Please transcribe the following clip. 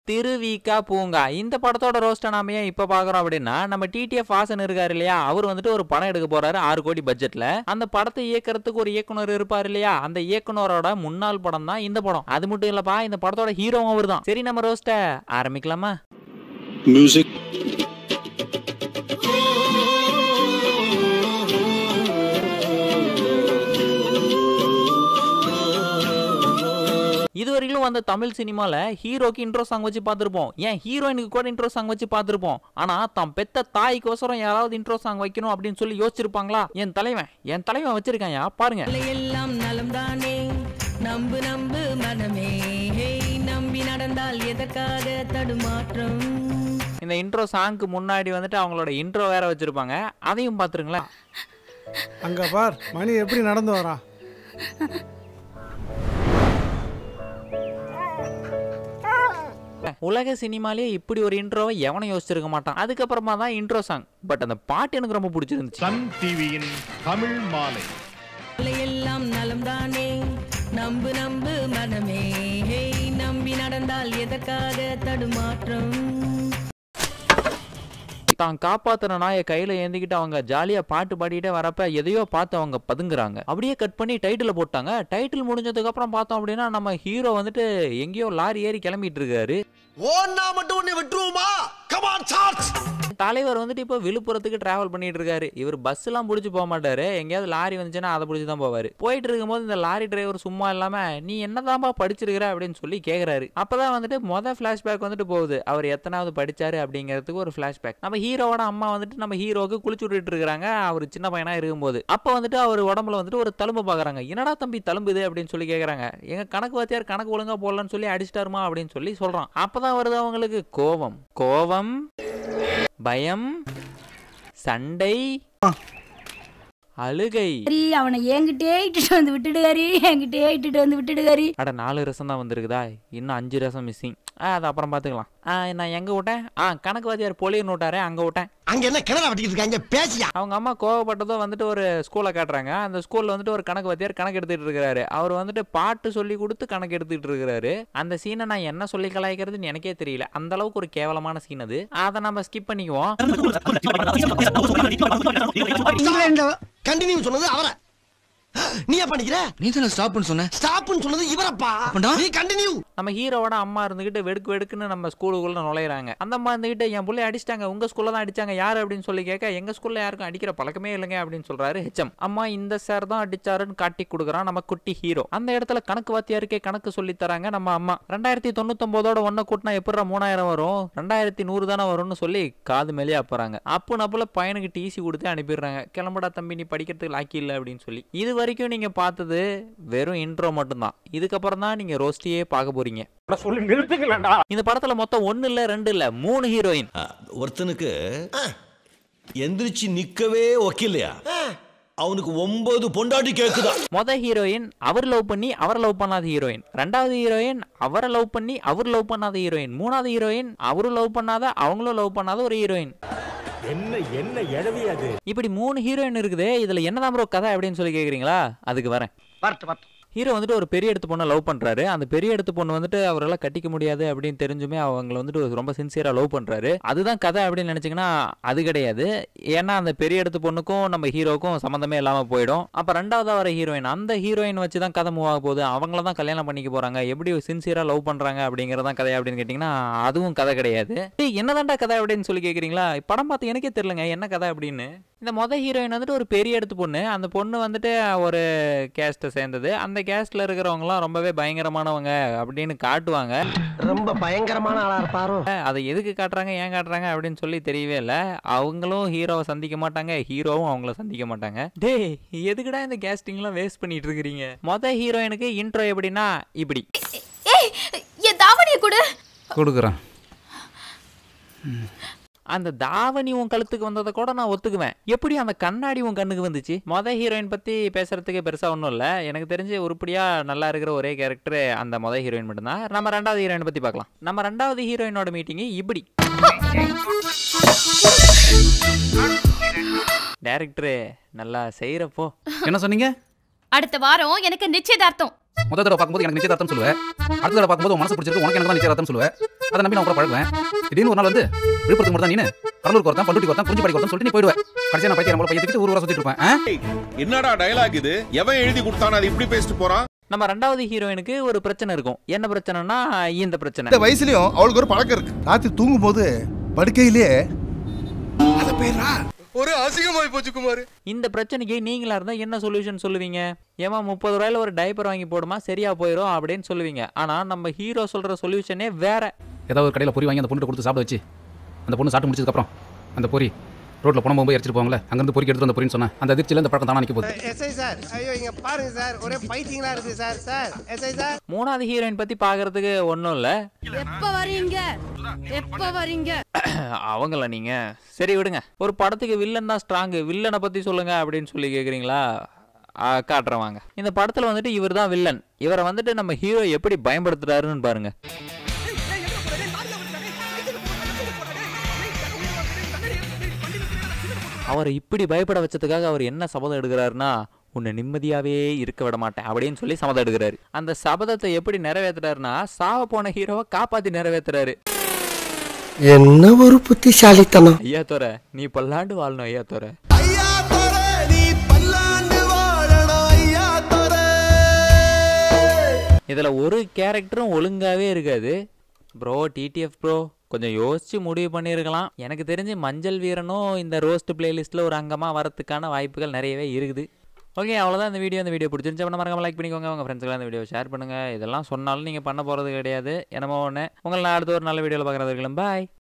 திருவிகா பூங்கா இந்த படத்தோட ரோஸ்ட்டை நாம ஏன் இப்ப பாக்குறோம் அப்படின்னா நம்ம டிடிஎஃப் வாசன் இருக்காரு இல்லையா அவர் வந்துட்டு ஒரு படம் எடுக்க போறாரு ஆறு கோடி பட்ஜெட்ல அந்த படத்தை இயக்கறதுக்கு ஒரு இயக்குனர் இருப்பார் இல்லையா அந்த இயக்குனரோட முன்னாள் படம் தான் இந்த படம் அது மட்டும் இல்லப்பா இந்த படத்தோட ஹீரோவும் அவர் தான் சரி நம்ம ரோஸ்ட்டை ஆரம்பிக்கலாமா Music. இது வரைக்கும் வந்த தமிழ் சினிமால ஹீரோக்கு இன்ட்ரோ சாங் வச்சு பார்த்திருப்போம் ஏன் ஹீரோயினுக்கு கூட இன்ட்ரோ சாங் வச்சு பார்த்திருப்போம் ஆனா தம் பெத்த தாய்க்கோசரம் யாராவது இன்ட்ரோ சாங் வைக்கணும் அப்படின்னு சொல்லி யோசிச்சிருப்பாங்களா என் தலைவன் என் தலைவன் வச்சிருக்காயா பாருங்க எல்லாம் நலம்தானே நம்பு நம்பு மனமே ஹேய் நம்பி நடந்தால் எதற்காக தடுமாற்றம் இந்த இன்ட்ரோ சாங்க்கு முன்னாடி வந்துட்டு அவங்களோட இன்ட்ரோ வேற வச்சிருப்பாங்க அதையும் பார்த்துருங்களேன் அங்க பார் மணி எப்படி நடந்து வரான் உலக சினிமாலேயே இப்படி ஒரு இன்ட்ரோவை எவனும் யோசிச்சிருக்க மாட்டான் அதுக்கப்புறமா தான் இன்ட்ரோ சாங் பட் அந்த பாட்டு எனக்கு ரொம்ப பிடிச்சிருந்துச்சு சன் டிவியின் தமிழ் மாலை எல்லாம் நலம்தானே நம்பு நம்பு மனமே ஹேய் நம்பி நடந்தால் எதற்காக தடுமாற்றம் தான் காப்பாத்துற நாயை கையில ஏந்திக்கிட்டு அவங்க ஜாலியா பாட்டு பாடிட்டே வரப்ப எதையோ பார்த்து அவங்க பதுங்குறாங்க அப்படியே கட் பண்ணி டைட்டில் போட்டாங்க டைட்டில் முடிஞ்சதுக்கு அப்புறம் பார்த்தோம் அப்படின்னா நம்ம ஹீரோ வந்துட்டு எங்கேயோ லாரி ஏறி கிளம்பிட்டு இருக்காரு ஓன்னா மட்டும் உன்னை விட்டுருவோமா கமான் சார்ஜ் தலைவர் வந்துட்டு இப்போ விழுப்புரத்துக்கு டிராவல் பண்ணிட்டு இருக்காரு இவர் பஸ் எல்லாம் பிடிச்சி போக மாட்டாரு எங்கேயாவது லாரி வந்துச்சுன்னா அதை பிடிச்சி தான் போவாரு போயிட்டு இருக்கும்போது இந்த லாரி டிரைவர் சும்மா இல்லாம நீ என்னதான்பா படிச்சிருக்கிற அப்படின்னு சொல்லி கேக்குறாரு அப்பதான் வந்துட்டு மொதல் ஃபிளாஷ்பேக் வந்துட்டு போகுது அவர் எத்தனாவது படிச்சாரு அப்படிங்கிறதுக்கு ஒரு ஃபிளாஷ்பேக் நம்ம ஹீரோவோட அம்மா வந்துட்டு நம்ம ஹீரோவுக்கு குளிச்சு விட்டுட்டு இருக்காங்க அவர் சின்ன பையனா இருக்கும்போது அப்போ வந்துட்டு அவர் உடம்புல வந்துட்டு ஒரு தழும்பு பாக்குறாங்க என்னடா தம்பி தழும்புது அப்படின்னு சொல்லி கேக்குறாங்க எங்க கணக்கு வாத்தியார் கணக்கு ஒழுங்கா போடலன்னு சொல்லி அடிச்சிட்டாருமா அப்படின்னு சொல்லி சொல்றான் அப்பதான் வருது அவங்களுக்கு கோவம் கோவம் பயம் சண்டை அழுகை ஹரி அவனை என்கிட்டே இட்டுட்டு வந்து விட்டுடுகாரி என்கிட்டே இட்டுட்டு வந்து விட்டுடுகாரி அட நாலு ரசம் தான் வந்திருக்குதா இன்னும் அஞ்சு ரசம் மிஸ்ஸிங் ஆ அது அப்புறம் பார்த்துக்கலாம் ஆ நான் எங்கே விட்டேன் ஆ கணக்கு வாத்தியார் பொலின்னு விட்டாரே அங்கே விட்டேன் அங்க என்ன கிணறு வெட்டிக்கிட்டு இருக்காங்க பேசியா அவங்க அம்மா கோவப்பட்டதோ வந்துட்டு ஒரு ஸ்கூலை காட்டுறாங்க அந்த ஸ்கூல்ல வந்துட்டு ஒரு கணக்கு வாத்தியார் கணக்கு எடுத்துட்டு இருக்காரு அவர் வந்துட்டு பாட்டு சொல்லி கொடுத்து கணக்கு எடுத்துட்டு இருக்காரு அந்த சீனை நான் என்ன சொல்லி கலாய்க்கிறதுன்னு எனக்கே தெரியல அந்த அளவுக்கு ஒரு கேவலமான சீன் அது அதை நம்ம ஸ்கிப் பண்ணிக்குவோம் கண்டினியூ சொன்னது அவரை நீ ஏன் பண்ணிக்கிற நீ தானே ஸ்டாப்னு சொன்ன ஸ்டாப்னு சொன்னது இவரப்பா அப்பண்டா? நீ கண்டினியூ நம்ம ஹீரோவோட அம்மா இருந்துகிட்டு வெடுக்கு வெடுக்குன்னு நம்ம ஸ்கூலுக்குள்ள நுழையிறாங்க அந்த அம்மா இருந்துகிட்டு என் பிள்ளை அடிச்சிட்டாங்க உங்க ஸ்கூல்ல தான் அடிச்சாங்க யாரு அப்படின்னு சொல்லி கேட்க எங்க ஸ்கூல்ல யாருக்கும் அடிக்கிற பழக்கமே இல்லைங்க அப்படின்னு சொல்றாரு ஹெச்எம் அம்மா இந்த சார் தான் அடிச்சாருன்னு காட்டி கொடுக்குறான் நம்ம குட்டி ஹீரோ அந்த இடத்துல கணக்கு வாத்தியாருக்கே கணக்கு சொல்லி தராங்க நம்ம அம்மா ரெண்டாயிரத்தி தொண்ணூத்தொன்பதோட ஒன்ன கூட்டினா எப்படா மூணாயிரம் வரும் ரெண்டாயிரத்தி நூறு தானே வரும்னு சொல்லி காது மேலேயே அப்புறாங்க அப்பு நப்புல பையனுக்கு டிசி கொடுத்து அனுப்பிடுறாங்க கிளம்புடா தம்பி நீ படிக்கிறதுக்கு லாக்கி இல்லை அப்படின்னு சொல்லி இது வரைக்கும் நீங்க பார்த்தது வெறும் இன்ட்ரோ மட்டும்தான் இதுக்கப்புறம் தான் நீங்க ரோஸ்டியே பார்க்க போறீங்க இந்த படத்துல மொத்தம் ஒன்னு இல்ல ரெண்டு இல்ல மூணு ஹீரோயின் ஒருத்தனுக்கு எந்திரிச்சு நிக்கவே ஒக்கில்லையா அவனுக்கு ஒன்பது பொண்டாட்டி கேக்குதா மொத ஹீரோயின் அவர் லவ் பண்ணி அவரை லவ் பண்ணாத ஹீரோயின் ரெண்டாவது ஹீரோயின் அவரை லவ் பண்ணி அவர் லவ் பண்ணாத ஹீரோயின் மூணாவது ஹீரோயின் அவரும் லவ் பண்ணாத அவங்களும் லவ் பண்ணாத ஒரு ஹீரோயின் என்ன என்ன எழவி அது இப்படி மூணு ஹீரோயின் இருக்குது இதுல என்னதான் ப்ரோ கதை அப்படின்னு சொல்லி கேக்குறீங்களா அதுக்கு வரேன் வரட்டு வரட்டு ஹீரோ வந்துட்டு ஒரு பெரிய இடத்து பொண்ணை லவ் பண்றாரு அந்த பெரிய இடத்து பொண்ணு வந்துட்டு அவரால் கட்டிக்க முடியாது அப்படின்னு தெரிஞ்சுமே அவங்கள வந்துட்டு ரொம்ப சின்சியரா லவ் பண்றாரு அதுதான் கதை அப்படின்னு நினைச்சீங்கன்னா அது கிடையாது ஏன்னா அந்த பெரிய இடத்து பொண்ணுக்கும் நம்ம ஹீரோக்கும் சம்மந்தமே இல்லாம போயிடும் அப்ப ரெண்டாவது வர ஹீரோயின் அந்த ஹீரோயின் வச்சு தான் கதை மூவ் ஆக போகுது அவங்கள தான் கல்யாணம் பண்ணிக்க போறாங்க எப்படி சின்சியரா லவ் பண்றாங்க அப்படிங்கறதான் கதை அப்படின்னு கேட்டீங்கன்னா அதுவும் கதை கிடையாது டேய், என்னதான்டா கதை அப்படின்னு சொல்லி கேக்குறீங்களா படம் பார்த்து எனக்கே தெரியலங்க என்ன கதை அப்படின்னு இந்த மொத ஹீரோயின் வந்துட்டு ஒரு பெரிய இடத்து பொண்ணு அந்த பொண்ணு வந்துட்டு ஒரு கேஸ்ட்டை சேர்ந்தது அந்த கேஸ்ட்ல இருக்கிறவங்கலாம் ரொம்பவே பயங்கரமானவங்க அப்படின்னு காட்டுவாங்க ரொம்ப பயங்கரமான ஆளா இருப்பாரோ அதை எதுக்கு காட்டுறாங்க ஏன் காட்டுறாங்க அப்படின்னு சொல்லி தெரியவே இல்லை அவங்களும் ஹீரோவை சந்திக்க மாட்டாங்க ஹீரோவும் அவங்கள சந்திக்க மாட்டாங்க டேய் எதுக்குடா இந்த கேஸ்டிங்லாம் வேஸ்ட் பண்ணிட்டு இருக்கிறீங்க மொத ஹீரோயினுக்கு இன்ட்ரோ எப்படின்னா இப்படி ஏய் என் தாவணியை கொடு கொடுக்குறேன் அந்த தாவணி உன் கழுத்துக்கு வந்ததை கூட நான் ஒத்துக்குவேன் எப்படி அந்த கண்ணாடி உன் கண்ணுக்கு வந்துச்சு மொத ஹீரோயின் பத்தி பேசுறதுக்கு பெருசா ஒன்றும் இல்லை எனக்கு தெரிஞ்சு உருப்படியா நல்லா இருக்கிற ஒரே கேரக்டர் அந்த மொத ஹீரோயின் மட்டும்தான் நம்ம ரெண்டாவது ஹீரோயின் பத்தி பார்க்கலாம் நம்ம ரெண்டாவது ஹீரோயினோட மீட்டிங் இப்படி டேரக்டரு நல்லா செய்யறப்போ என்ன சொன்னீங்க அடுத்த வாரம் எனக்கு நிச்சயதார்த்தம் முதல் தடவை பார்க்கும்போது எனக்கு நிச்சயதார்த்தம் சொல்லுவேன் அடுத்த தடவை பார்க்கும்போது உன் மனசு பிடிச்சிருக்கு உனக்கு எனக்கு தான் நிச்சயதார்த்தம் சொல்லுவேன் அதை நம்பி நான் கூட பழகுவேன் திடீர்னு ஒரு நாள் வந்து விழுப்புரத்துக்கு மட்டும் தான் நீனு கடலூருக்கு ஒருத்தன் பண்டுட்டி ஒருத்தன் குறிஞ்சி படிக்க ஒருத்தன் சொல்லிட்டு நீ போயிடுவேன் கடைசியா நான் பைத்தியம் போல பையத்துக்கு ஊர் ஊரா சுத்திட்டு இருப்பேன் ஆ? என்னடா டயலாக் இது எவன் எழுதி கொடுத்தானோ அது இப்படி பேசிட்டு போறான் நம்ம ரெண்டாவது ஹீரோயினுக்கு ஒரு பிரச்சனை இருக்கும் என்ன பிரச்சனைனா இந்த பிரச்சனை இந்த வயசுலயும் அவளுக்கு ஒரு பழக்கம் இருக்கு ராத்திரி தூங்கும் போது படுக்கையிலேயே அத பேரா ஒரு அசிங்கமாய் போச்சு குமார் இந்த பிரச்சனைக்கு நீங்களா இருந்தா என்ன சொல்யூஷன் சொல்லுவீங்க ஏமா முப்பது ரூபாயில ஒரு டைப்பர் வாங்கி போடுமா சரியா போயிடும் அப்படின்னு சொல்லுவீங்க ஆனா நம்ம ஹீரோ சொல்ற சொல்யூஷனே வேற ஏதாவது ஒரு கடையில் பொறி வாங்கி அந்த பொண்ணு கொடுத்து சாப்பிட வச்சு அந்த பொண்ணு சாப்பிட்டு முடிச்சதுக்கப்புறம் அந்த பொறி ரோட்டில் போன போகும்போது எரிச்சிட்டு போவாங்களே அங்கேருந்து பொறிக்கு எடுத்துட்டு அந்த பொறின்னு சொன்னேன் அந்த அதிர்ச்சியில் இந்த பழக்கம் தானே நிற்க போகுது எஸ்ஐ சார் ஐயோ இங்க பாருங்க சார் ஒரே பைத்தியங்களா இருக்கு சார் சார் எஸ்ஐ சார் மூணாவது ஹீரோயின் பத்தி பாக்குறதுக்கு ஒன்றும் இல்ல எப்ப வரீங்க எப்ப வரீங்க அவங்கள நீங்க சரி விடுங்க ஒரு படத்துக்கு வில்லன் தான் ஸ்ட்ராங் வில்லனை பத்தி சொல்லுங்க அப்படின்னு சொல்லி கேக்குறீங்களா ஆ, காட்டுறேன் வாங்க இந்த படத்துல வந்துட்டு இவர் தான் வில்லன் இவரை வந்துட்டு நம்ம ஹீரோ எப்படி பயன்படுத்துறாருன்னு பாருங்க அவரை இப்படி பயப்பட வச்சதுக்காக அவர் என்ன சபதம் எடுக்கிறாருன்னா உன்னை நிம்மதியாவே இருக்க விட மாட்டேன் அப்படின்னு சொல்லி சபதம் எடுக்கிறாரு அந்த சபதத்தை எப்படி நிறைவேத்துறாருன்னா சாவ போன ஹீரோவை காப்பாத்தி நிறைவேத்துறாரு என்ன ஒரு புத்திசாலித்தனம் ஐயா தோர நீ பல்லாண்டு வாழணும் ஐயா தோர இதுல ஒரு கேரக்டரும் ஒழுங்காவே இருக்காது ப்ரோ டிடிஎஃப் ப்ரோ கொஞ்சம் யோசிச்சு முடிவு பண்ணியிருக்கலாம் எனக்கு தெரிஞ்சு மஞ்சள் வீரனும் இந்த ரோஸ்ட் பிளேலிஸ்ட்டில் ஒரு அங்கமாக வரத்துக்கான வாய்ப்புகள் நிறையவே இருக்குது ஓகே அவ்வளோதான் இந்த வீடியோ இந்த வீடியோ பிடிச்சிருந்துச்சு அப்படின்னா மறக்காம லைக் பண்ணிக்கோங்க உங்கள் ஃப்ரெண்ட்ஸ்க்கெல்லாம் இந்த வீடியோ ஷேர் பண்ணுங்கள் இதெல்லாம் சொன்னாலும் நீங்கள் பண்ண போகிறது கிடையாது என்னமோ ஒன்று உங்களை நான் அடுத்த ஒரு நல்ல வீடியோவில் பார்க்குறது பாய்